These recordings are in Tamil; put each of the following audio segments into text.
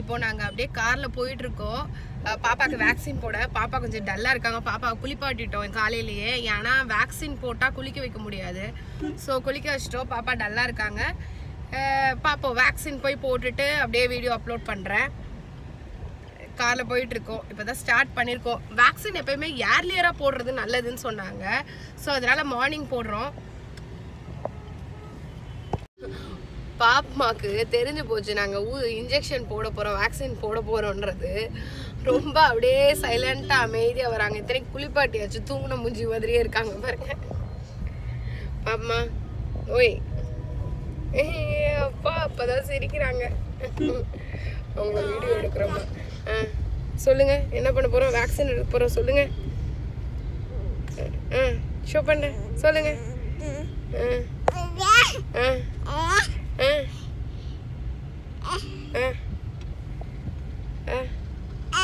இப்போ நாங்கள் அப்படியே காரில் போயிட்டு இருக்கோம் அஹ் பாப்பாக்கு வேக்சின் போட பாப்பா கொஞ்சம் டல்லாக இருக்காங்க பாப்பாவை குளிப்பாட்டிட்டோம் காலையிலேயே ஏன்னா வேக்சின் போட்டால் குளிக்க வைக்க முடியாது ஸோ குளிக்க வச்சிட்டோம் பாப்பா டல்லாக இருக்காங்க அஹ் பாப்போம் வேக்சின் போய் போட்டுட்டு அப்படியே வீடியோ அப்லோட் பண்ணுறேன் காரில் போயிட்டு இருக்கோம் இப்போ தான் ஸ்டார்ட் பண்ணியிருக்கோம் வேக்சின் எப்பயுமே ஏர்லியராக போடுறது நல்லதுன்னு சொன்னாங்க ஸோ அதனால மார்னிங் போடுறோம் பாப்மாக்கு தெரிஞ்சு போச்சு நாங்கள் ஊ இன்ஜெக்ஷன் போட போகிறோம் வேக்சின் போட போகிறோன்றது ரொம்ப அப்படியே சைலண்ட்டாக அமைதியாக வராங்க இத்தனைக்கு குளிப்பாட்டியாச்சு தூங்கின மூஞ்சி மாதிரியே இருக்காங்க பாருங்க பாப்மா ஓய் ஏய், அப்பா அப்பதான் சிரிக்கிறாங்க அவங்க வீடியோ எடுக்கிறோமா ஆ சொல்லுங்க என்ன பண்ண போறோம் வேக்சின் எடுக்க போறோம் சொல்லுங்க ஆ ஷோ பண்ண சொல்லுங்க ஆ ஆ ஆ ஆ ஆ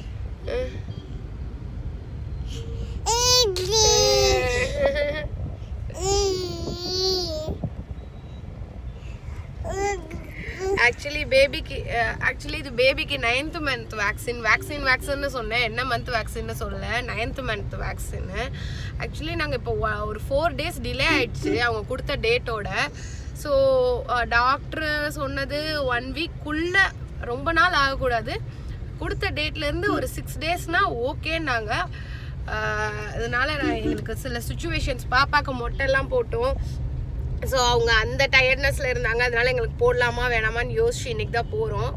ஆக்சுவலி பேபிக்கு ஆக்சுவலி இது பேபிக்கு நைன்த் மந்த் வேக்சின் வேக்சின் வேக்சின்னு சொன்னேன் என்ன மந்த் வேக்சின்னு சொல்ல நைன்த் மந்த் வேக்சின் ஆக்சுவலி நாங்கள் இப்போ ஒ- ஒரு ஃபோர் டேஸ் டிலே ஆயிடுச்சு அவங்க கொடுத்த டேட்டோட ஸோ டாக்டர் சொன்னது ஒன் வீக்குள்ள ரொம்ப நாள் ஆகக்கூடாது கொடுத்த டேட்லேருந்து ஒரு சிக்ஸ் டேஸ்னால் ஓகேன்னாங்க ஆஹ் அதனால நான் எங்களுக்கு சில சுச்சுவேஷன்ஸ் பாப்பாக்கு மொட்டைலாம் போட்டோம் ஸோ அவங்க அந்த டயர்ட்னஸ்ல இருந்தாங்க அதனால எங்களுக்கு போடலாமா வேணாமான்னு யோசிச்சு இன்னைக்கு தான் போகிறோம்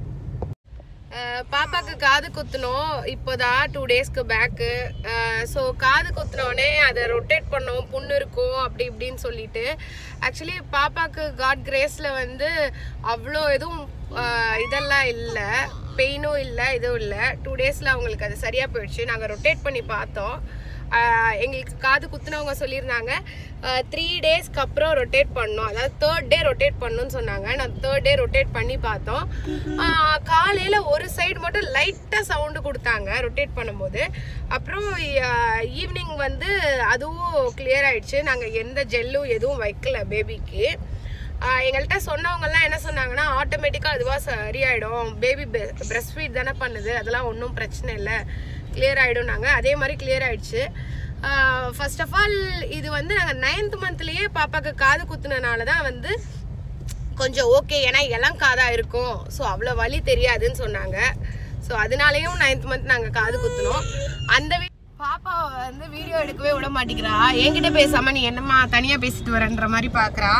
பாப்பாக்கு காது குத்துனோம் இப்போதான் டூ டேஸ்க்கு பேக்கு ஸோ காது குத்துனோடனே அதை ரொட்டேட் பண்ணோம் புண்ணு இருக்கும் அப்படி இப்படின்னு சொல்லிட்டு ஆக்சுவலி பாப்பாக்கு காட் கிரேஸில் வந்து அவ்வளோ எதுவும் ஆஹ் இதெல்லாம் இல்லை பெயினும் இல்லை இதுவும் இல்லை டூ டேஸில் அவங்களுக்கு அது சரியாக போயிடுச்சு நாங்கள் ரொட்டேட் பண்ணி பார்த்தோம் ஆஹ் எங்களுக்கு காது குத்துனவங்க சொல்லியிருந்தாங்க த்ரீ டேஸ்க்கு அப்புறம் ரொட்டேட் பண்ணோம் அதாவது தேர்ட் டே ரொட்டேட் பண்ணணும்னு சொன்னாங்க நான் தேர்ட் டே ரொட்டேட் பண்ணி பார்த்தோம் ஆஹ் காலையில ஒரு சைடு மட்டும் லைட்டாக சவுண்டு கொடுத்தாங்க ரொட்டேட் பண்ணும்போது அப்புறம் ஈவினிங் வந்து அதுவும் கிளியர் ஆயிடுச்சு நாங்கள் எந்த ஜெல்லும் எதுவும் வைக்கல பேபிக்கு ஆஹ் எங்கள்கிட்ட சொன்னவங்கலாம் என்ன சொன்னாங்கன்னா ஆட்டோமேட்டிக்காக அதுவாக சரியாயிடும் பேபி பிரஸ்ட் ஃபீட் தானே பண்ணுது அதெல்லாம் ஒன்றும் பிரச்சனை இல்லை கிளியர் ஆகிடும்னாங்க அதே மாதிரி கிளியர் ஆயிடுச்சு ஃபர்ஸ்ட் ஆஃப் ஆல் இது வந்து நாங்கள் நைன்த் மந்த்லேயே பாப்பாக்கு காது குத்துனனால தான் வந்து கொஞ்சம் ஓகே ஏன்னா இளம் காதா இருக்கும் ஸோ அவ்வளோ வலி தெரியாதுன்னு சொன்னாங்க ஸோ அதனாலேயும் நைன்த் மந்த் நாங்கள் காது குத்துனோம் அந்த வீ- பாப்பா வந்து வீடியோ எடுக்கவே விட மாட்டேங்கிறா என்கிட்ட பேசாம நீ என்னம்மா தனியா பேசிட்டு வரேன்ற மாதிரி பாக்குறா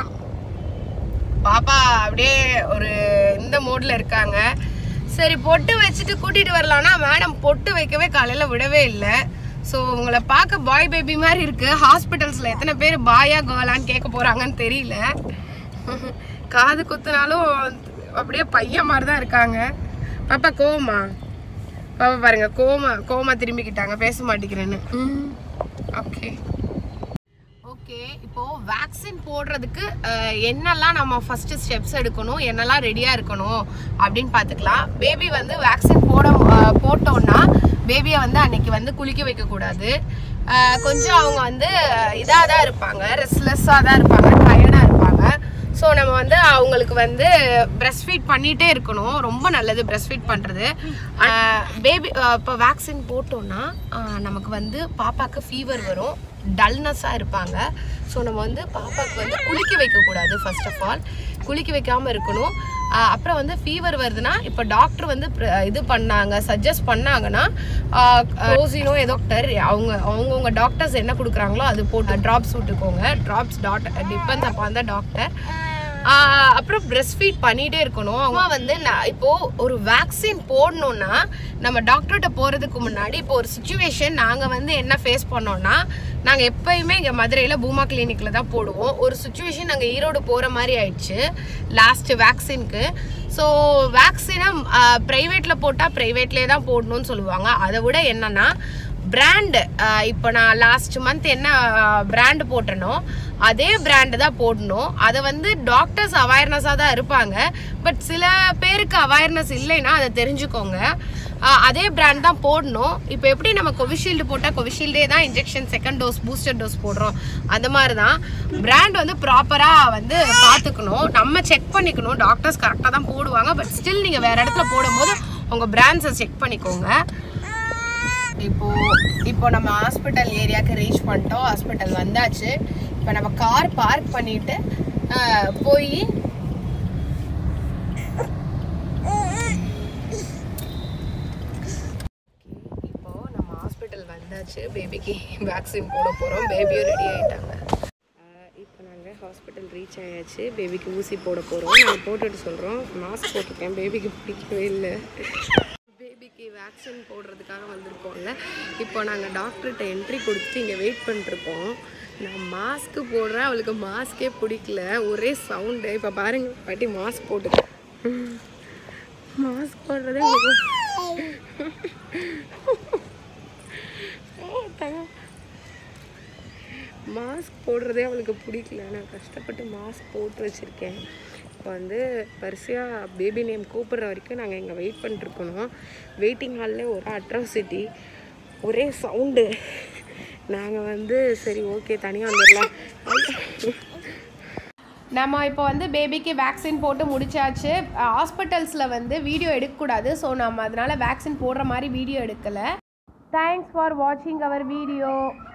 பாப்பா அப்படியே ஒரு இந்த மோட்ல இருக்காங்க சரி பொட்டு வச்சுட்டு கூட்டிட்டு வரலாம்னா மேடம் பொட்டு வைக்கவே காலையில விடவே இல்லை ஸோ உங்களை பார்க்க பாய் பேபி மாதிரி இருக்கு ஹாஸ்பிட்டல்ஸ்ல எத்தனை பேர் பாயா கேர்ளான்னு கேட்க போறாங்கன்னு தெரியல காது குத்துனாலும் அப்படியே பையன் மாதிரி தான் இருக்காங்க பாப்பா கோவமா பாப்பா பாருங்க கோமா கோமா திரும்பிக்கிட்டாங்க பேச மாட்டேங்கிறேன்னு ஓகே ஓகே இப்போ வேக்சின் போடுறதுக்கு அஹ், என்னெல்லாம் நம்ம ஃபர்ஸ்ட் ஸ்டெப்ஸ் எடுக்கணும் என்னெல்லாம் ரெடியா இருக்கணும் அப்படின்னு பார்த்துக்கலாம் பேபி வந்து வேக்சின் போட அஹ், போட்டோம்னா பேபியை வந்து அன்னைக்கு வந்து குளிக்க வைக்க கூடாது அஹ், கொஞ்சம் அவங்க வந்து இதாக தான் இருப்பாங்க ரெஸ்ட்லெஸ்ஸாக தான் இருப்பாங்க டயர்டாக இருப்பாங்க ஸோ நம்ம வந்து அவங்களுக்கு வந்து பிரஸ்ட் ஃபீட் பண்ணிகிட்டே இருக்கணும் ரொம்ப நல்லது பிரஸ்ட் ஃபீட் பண்ணுறது பேபி இப்போ வேக்சின் போட்டோம்னா ஆஹ் நமக்கு வந்து பாப்பாக்கு ஃபீவர் வரும் டல்னஸ்ஸாக இருப்பாங்க ஸோ நம்ம வந்து பாப்பாக்கு வந்து குளிக்க வைக்கக்கூடாது ஃபர்ஸ்ட் ஆஃப் ஆல் குளிக்க வைக்காமல் இருக்கணும் ஆஹ் அப்புறம் வந்து ஃபீவர் வருதுன்னா இப்போ டாக்டர் வந்து pre- இது பண்ணாங்க சஜஸ்ட் பண்ணாங்கன்னா ரோசினோ ஏதோ டாக்டர் அவங்க அவங்கவுங்க டாக்டர்ஸ் என்ன கொடுக்குறாங்களோ அது போட்டு ட்ராப்ஸ் விட்டுக்கோங்க ட்ராப்ஸ் டாக்டர் டிபெண்ட்ஸ் அப்போ அந்த டாக்டர் ஆஹ் அப்புறம் பிரஸ்ட் ஃபீட் பண்ணிட்டே இருக்கணும் அவங்க வந்து நான் இப்போ ஒரு வேக்சின் போடணும்னா நம்ம டாக்டர்கிட்ட போறதுக்கு முன்னாடி இப்போ ஒரு சுச்சுவேஷன் நாங்க வந்து என்ன ஃபேஸ் பண்ணோம்னா நாங்க எப்பயுமே இங்க மதுரையில பூமா கிளினிக்ல தான் போடுவோம் ஒரு சுச்சுவேஷன் நாங்க ஈரோடு போற மாதிரி ஆயிடுச்சு லாஸ்ட் வேக்சின்க்கு ஸோ வேக்சினை ப்ரைவேட்ல போட்டா ப்ரைவேட்லேயே தான் போடணும்னு சொல்லுவாங்க அதை விட என்னன்னா பிராண்டு இப்போ நான் லாஸ்ட் மந்த் என்ன பிராண்டு போட்டனோ அதே பிராண்டு தான் போடணும் அதை வந்து டாக்டர்ஸ் அவேர்னஸாக தான் இருப்பாங்க பட் சில பேருக்கு அவேர்னஸ் இல்லைன்னா அதை தெரிஞ்சுக்கோங்க ஆஹ் அதே பிராண்ட் தான் போடணும் இப்போ எப்படி நம்ம கோவிஷீல்டு போட்டால் கோவிஷீல்டே தான் injection second dose booster dose போடுறோம் அந்த மாதிரி தான் பிராண்ட் வந்து ப்ராப்பராக வந்து பார்த்துக்கணும் நம்ம செக் பண்ணிக்கணும் டாக்டர்ஸ் கரெக்டாக தான் போடுவாங்க பட் ஸ்டில் நீங்கள் வேறு இடத்துல போடும்போது உங்கள் பிராண்ட்ஸை செக் பண்ணிக்கோங்க இப்போ இப்போ நம்ம ஹாஸ்பிட்டல் ஏரியாவுக்கு ரீச் பண்ணிட்டோம் ஹாஸ்பிட்டல் வந்தாச்சு இப்போ நம்ம கார் பார்க் பண்ணிட்டு ஆஹ், போய் இப்போ நம்ம ஹாஸ்பிட்டல் வந்தாச்சு பேபிக்கு வேக்சின் போட போகிறோம் பேபியும் ரெடி ஆயிட்டாங்க இப்போ நாங்கள் ஹாஸ்பிட்டல் ரீச் ஆயாச்சு பேபிக்கு ஊசி போட போகிறோம் நாங்கள் போட்டுட்டு சொல்கிறோம் மாஸ்க் போட்டிருக்கேன் பேபிக்கு பிடிக்கவே இல்லை பேபிக்கு வேக்சின் போடுறதுக்காக வந்திருக்கோம்ல இப்போ நாங்கள் டாக்டர்கிட்ட என்ட்ரி கொடுத்துட்டு இங்கே வெயிட் பண்ணிருக்கோம் நான் மாஸ்க்கு போடுறேன் அவளுக்கு மாஸ்க்கே பிடிக்கல ஒரே சவுண்டு இப்போ பாருங்க பாட்டி மாஸ்க் போட்டுக்க மாஸ்க் போடுறதே அவளுக்கு மாஸ்க் போடுறதே அவளுக்கு பிடிக்கல நான் கஷ்டப்பட்டு மாஸ்க் போட்டு வச்சுருக்கேன் இப்போ வந்து வரிசையாக பேபி நேம் கூப்பிடுற வரைக்கும் நாங்கள் இங்கே வெயிட் பண்ணிட்டுருக்கணும் வெயிட்டிங் ஹாலில் ஒரு அட்ராசிட்டி ஒரே சவுண்டு நாங்கள் வந்து சரி ஓகே தனியாக வந்துடலாம் நம்ம இப்போ வந்து பேபிக்கு வேக்சின் போட்டு முடிச்சாச்சு ஹாஸ்பிட்டல்ஸில் வந்து வீடியோ எடுக்கக்கூடாது ஸோ நம்ம அதனால் வேக்சின் போடுற மாதிரி வீடியோ எடுக்கலை தேங்க்ஸ் ஃபார் வாட்சிங் அவர் வீடியோ